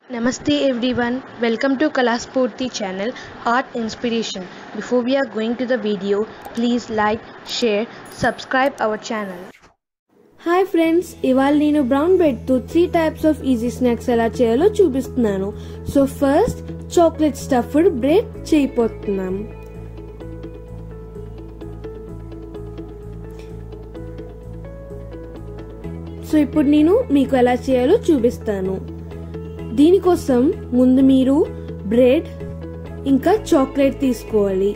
Namaste everyone, welcome to Kalaspurti channel Art Inspiration. Before we are going to the video, please like, share, subscribe our channel. Hi friends ఇవాళ నేను brown బ్రెడ్తో three types of easy snacks ఎలా చేయాలో చూపిస్తున్నాను so first chocolate stuffed bread చేయబోతున్నాం so ఇప్పుడు నేను మీకు ఎలా చేయాలో చూపిస్తాను దీనికోసం ముందు మీరు బ్రెడ్ ఇంకా చాక్లెట్ తీసుకోవాలి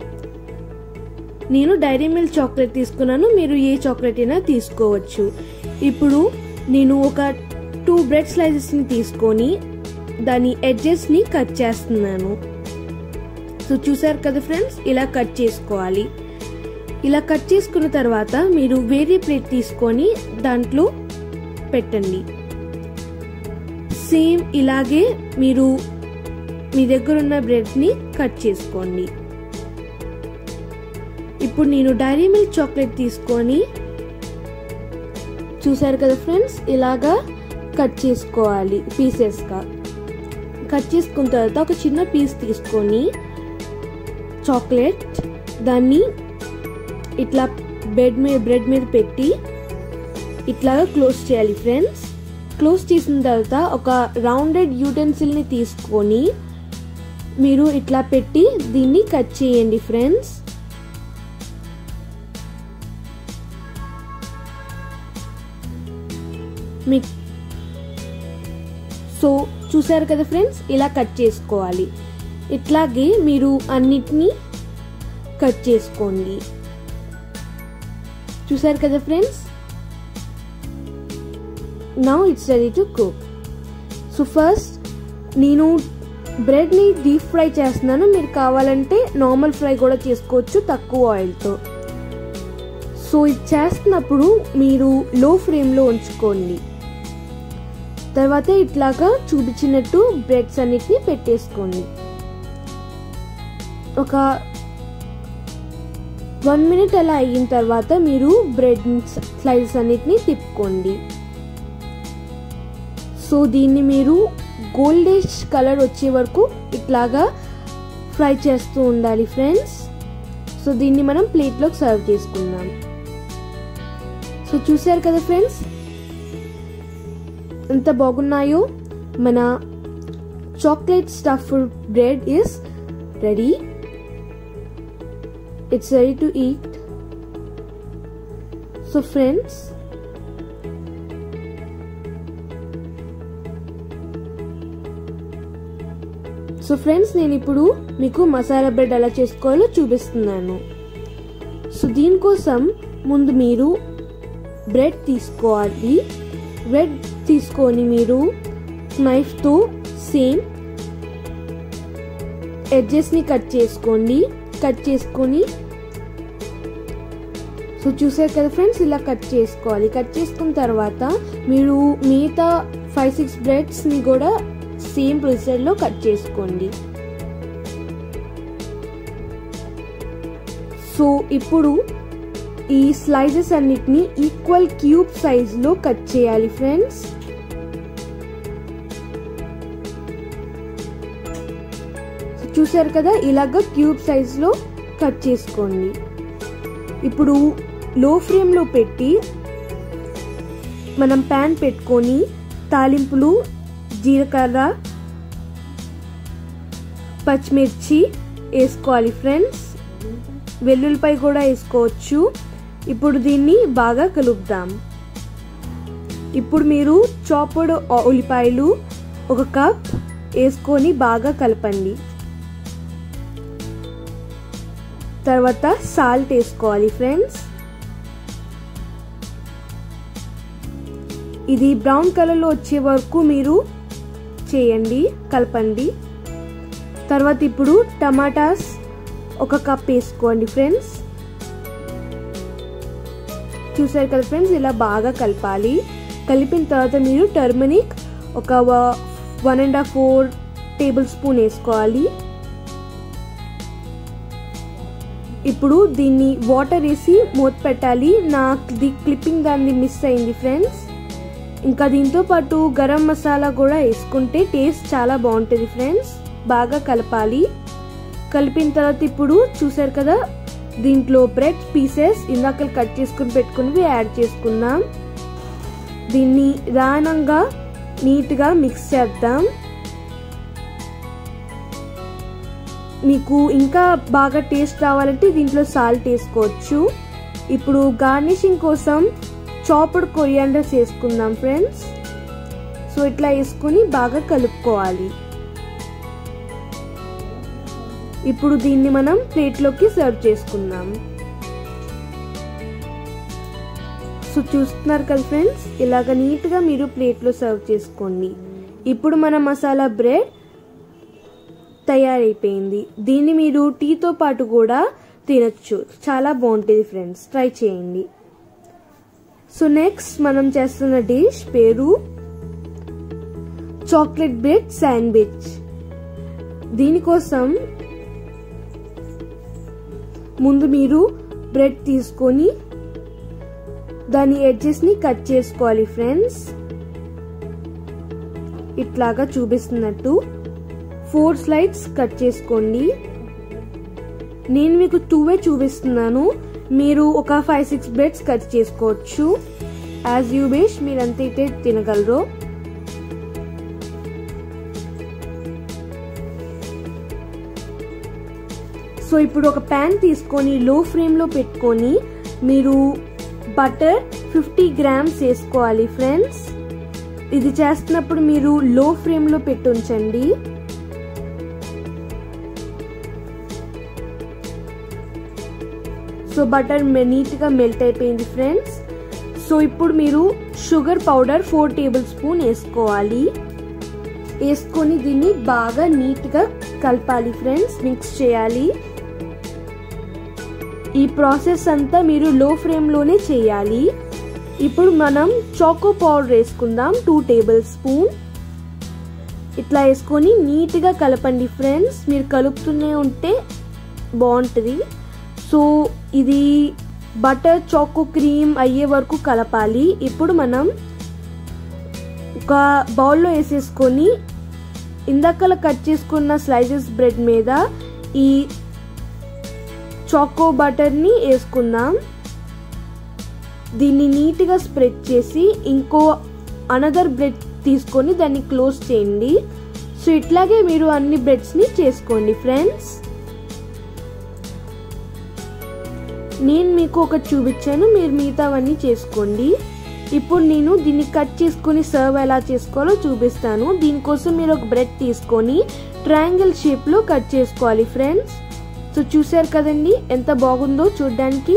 నేను డైరీ మిల్క్ చాక్లెట్ తీసుకున్నాను మీరు ఏ చాక్లెట్ అయినా తీసుకోవచ్చు ఇప్పుడు నేను ఒక టూ బ్రెడ్ స్లైసెస్ని తీసుకొని దాని ఎడ్జెస్ని కట్ చేస్తున్నాను సో చూసారు కదా ఫ్రెండ్స్ ఇలా కట్ చేసుకోవాలి ఇలా కట్ చేసుకున్న తర్వాత మీరు వేరే ప్లేట్ తీసుకొని దాంట్లో పెట్టండి సేమ్ ఇలాగే మీరు మీ దగ్గర ఉన్న బ్రెడ్ని కట్ చేసుకోండి ఇప్పుడు నేను డైరీ మిల్క్ చాక్లెట్ తీసుకొని చూసారు కదా ఫ్రెండ్స్ ఇలాగా కట్ చేసుకోవాలి పీసెస్గా కట్ చేసుకున్న తర్వాత ఒక చిన్న పీస్ తీసుకొని చాక్లెట్ దాన్ని ఇట్లా బెడ్ మీద బ్రెడ్ మీద పెట్టి ఇట్లాగా క్లోజ్ చేయాలి ఫ్రెండ్స్ క్లోజ్ చేసిన తర్వాత ఒక రౌండెడ్ యూటెన్సిల్ని తీసుకొని మీరు ఇట్లా పెట్టి దీన్ని కట్ చేయండి ఫ్రెండ్స్ మీ సో చూసారు కదా ఫ్రెండ్స్ ఇలా కట్ చేసుకోవాలి ఇట్లాగే మీరు అన్నిటినీ కట్ చేసుకోండి చూసారు కదా friends now it's ready to cook so first నేను బ్రెడ్ని డీప్ ఫ్రై చేస్తున్నాను మీరు కావాలంటే నార్మల్ ఫ్రై కూడా చేసుకోవచ్చు తక్కువ ఆయిల్తో సో ఇది చేస్తున్నప్పుడు మీరు లో ఫ్లేమ్లో ఉంచుకోండి తర్వాత ఇట్లాగా చూపించినట్టు బ్రెడ్స్ అన్నిటిని పెట్టేసుకోండి ఒక వన్ మినిట్ అలా అయిన తర్వాత మీరు బ్రెడ్ స్లైసెస్ అన్నిటిని తిప్పుకోండి సో దీన్ని మీరు గోల్డిష్ కలర్ వచ్చే వరకు ఇట్లాగా ఫ్రై చేస్తూ ఉండాలి ఫ్రెండ్స్ సో దీన్ని మనం ప్లేట్లోకి సర్వ్ చేసుకుందాం సో చూసారు కదా ఫ్రెండ్స్ ఎంత బాగున్నాయో మన chocolate stuff bread is ready it's ready to eat so friends so friends నేను ఇప్పుడు మీకు మసాలా బ్రెడ్ ఎలా చేసుకోవాలో చూపిస్తున్నాను సో దీనికోసం ముందు మీరు బ్రెడ్ తీసుకోవాలి బ్రెడ్ తీసుకొని మీరు నైఫ్తో సేమ్ ఎడ్జెస్ని కట్ చేసుకోండి కట్ చేసుకొని సో చూసారు కదా ఫ్రెండ్స్ ఇలా కట్ చేసుకోవాలి కట్ చేసుకున్న తర్వాత మీరు మిగతా ఫైవ్ సిక్స్ బ్రెడ్స్ని కూడా సేమ్ ప్రొసీజర్లో కట్ చేసుకోండి సో ఇప్పుడు ఈ స్లైసెస్ అన్నిటిని ఈక్వల్ క్యూబ్ సైజ్లో కట్ చేయాలి ఫ్రెండ్స్ చూసారు కదా ఇలాగ క్యూబ్ సైజ్లో కట్ చేసుకోండి ఇప్పుడు లో ఫ్లేమ్లో పెట్టి మనం ప్యాన్ పెట్టుకొని తాలింపులు జీలకర్ర పచ్చిమిర్చి వేసుకోవాలి ఫ్రెండ్స్ వెల్లుల్లిపై కూడా వేసుకోవచ్చు ఇప్పుడు దీన్ని బాగా కలుపుదాం ఇప్పుడు మీరు చాపడ్ ఉల్లిపాయలు ఒక కప్ వేసుకొని బాగా కలపండి తర్వాత సాల్ట్ వేసుకోవాలి ఫ్రెండ్స్ ఇది బ్రౌన్ కలర్లో వచ్చే వరకు మీరు చేయండి కలపండి తర్వాత ఇప్పుడు టమాటాస్ ఒక కప్ వేసుకోండి ఫ్రెండ్స్ చూసారు కదా ఫ్రెండ్స్ ఇలా బాగా కలపాలి కలిపిన తర్వాత మీరు టర్మరిక్ ఒక one and half four tablespoon వేసుకోవాలి ఇప్పుడు దీన్ని వాటర్ వేసి మూత పెట్టాలి నా క్లిప్పింగ్ దాన్ని మిస్ అయింది ఫ్రెండ్స్ ఇంకా దీంతో పాటు గరం మసాలా కూడా వేసుకుంటే టేస్ట్ చాలా బాగుంటుంది ఫ్రెండ్స్ బాగా కలపాలి కలిపిన తర్వాత ఇప్పుడు చూసారు కదా దీంట్లో బ్రెడ్ పీసెస్ ఇందాక కట్ చేసుకుని పెట్టుకుని యాడ్ చేసుకుందాం దీన్ని రానంగా నీట్గా మిక్స్ చేద్దాం మీకు ఇంకా బాగా టేస్ట్ రావాలంటే దీంట్లో సాల్ట్ వేసుకోవచ్చు ఇప్పుడు గార్నిషింగ్ కోసం చాప్డ్ కొరియాండర్స్ వేసుకుందాం ఫ్రెండ్స్ సో ఇట్లా వేసుకొని బాగా కలుపుకోవాలి ఇప్పుడు దీన్ని మనం ప్లేట్లోకి సర్వ్ చేసుకుందాం సో చూస్తున్నారు కదా ఫ్రెండ్స్ ఇలాగ నీట్గా మీరు ప్లేట్లో సర్వ్ చేసుకోండి ఇప్పుడు మన మసాలా బ్రెడ్ తయారైపోయింది దీన్ని మీరు టీతో పాటు కూడా తినచ్చు చాలా బాగుంటుంది ఫ్రెండ్స్ ట్రై చేయండి సో నెక్స్ట్ మనం చేస్తున్న డిష్ పేరు చాక్లెట్ బ్రెడ్ శాండ్విచ్ దీనికోసం ముందు మీరు బ్రెడ్ తీసుకొని దాని ఎడ్జెస్ని కట్ చేసుకోవాలి ఫ్రెండ్స్ ఇట్లాగా చూపిస్తున్నట్టు ఫోర్ స్లైడ్స్ కట్ చేసుకోండి నేను మీకు టూవే చూపిస్తున్నాను మీరు ఒక ఫైవ్ సిక్స్ బ్రెడ్స్ కట్ చేసుకోవచ్చు యాజ్ యూ విష్ మీరు ఎంతైతే తినగలరో సో ఇప్పుడు ఒక ప్యాన్ తీసుకొని లో ఫ్లేమ్లో పెట్టుకొని మీరు బటర్ ఫిఫ్టీ గ్రామ్స్ వేసుకోవాలి ఫ్రెండ్స్ ఇది చేస్తున్నప్పుడు మీరు లో ఫ్లేమ్లో పెట్టి ఉంచండి సో బటర్ నీట్గా మెల్ట్ అయిపోయింది ఫ్రెండ్స్ సో ఇప్పుడు మీరు sugar powder four tablespoon వేసుకోవాలి వేసుకొని దీన్ని బాగా నీట్గా కలపాలి ఫ్రెండ్స్ మిక్స్ చేయాలి ఈ ప్రాసెస్ అంతా మీరు లో ఫ్లేమ్లోనే చేయాలి ఇప్పుడు మనం చాకో పౌడర్ వేసుకుందాం టూ టేబుల్ స్పూన్ ఇట్లా వేసుకొని నీట్గా కలపండి ఫ్రెండ్స్ మీరు కలుపుతూనే ఉంటే బాగుంటుంది సో ఇది బటర్ చాకో క్రీమ్ అయ్యే వరకు కలపాలి ఇప్పుడు మనం ఒక బౌల్లో వేసేసుకొని ఇందాకలా కట్ చేసుకున్న స్లైసెస్ బ్రెడ్ మీద ఈ చాకో బటర్ని వేసుకుందాం దీన్ని నీట్గా స్ప్రెడ్ చేసి ఇంకో అనదర్ బ్రెడ్ తీసుకొని దాన్ని క్లోజ్ చేయండి సో ఇట్లాగే మీరు అన్ని బ్రెడ్స్ని చేసుకోండి ఫ్రెండ్స్ నేను మీకు ఒకటి చూపించాను మీరు మిగతావన్నీ చేసుకోండి ఇప్పుడు నేను దీన్ని కట్ చేసుకొని సర్వ్ ఎలా చేసుకోవాలో చూపిస్తాను దీనికోసం మీరు ఒక బ్రెడ్ తీసుకొని ట్రయాంగిల్ షేప్లో కట్ చేసుకోవాలి ఫ్రెండ్స్ సో చూసారు కదండి ఎంత బాగుందో చూడడానికి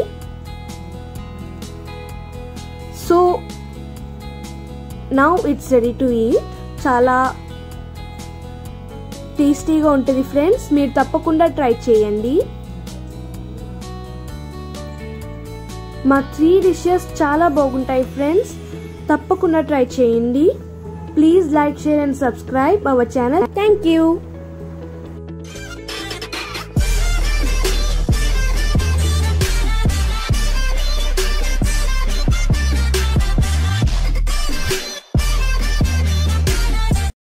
so now it's ready to eat చాలా టేస్టీగా ఉంటుంది ఫ్రెండ్స్ మీరు తప్పకుండా ట్రై చేయండి మా త్రీ డిషెస్ చాలా బాగుంటాయి ఫ్రెండ్స్ తప్పకుండా ట్రై చేయండి please like share and subscribe our channel thank you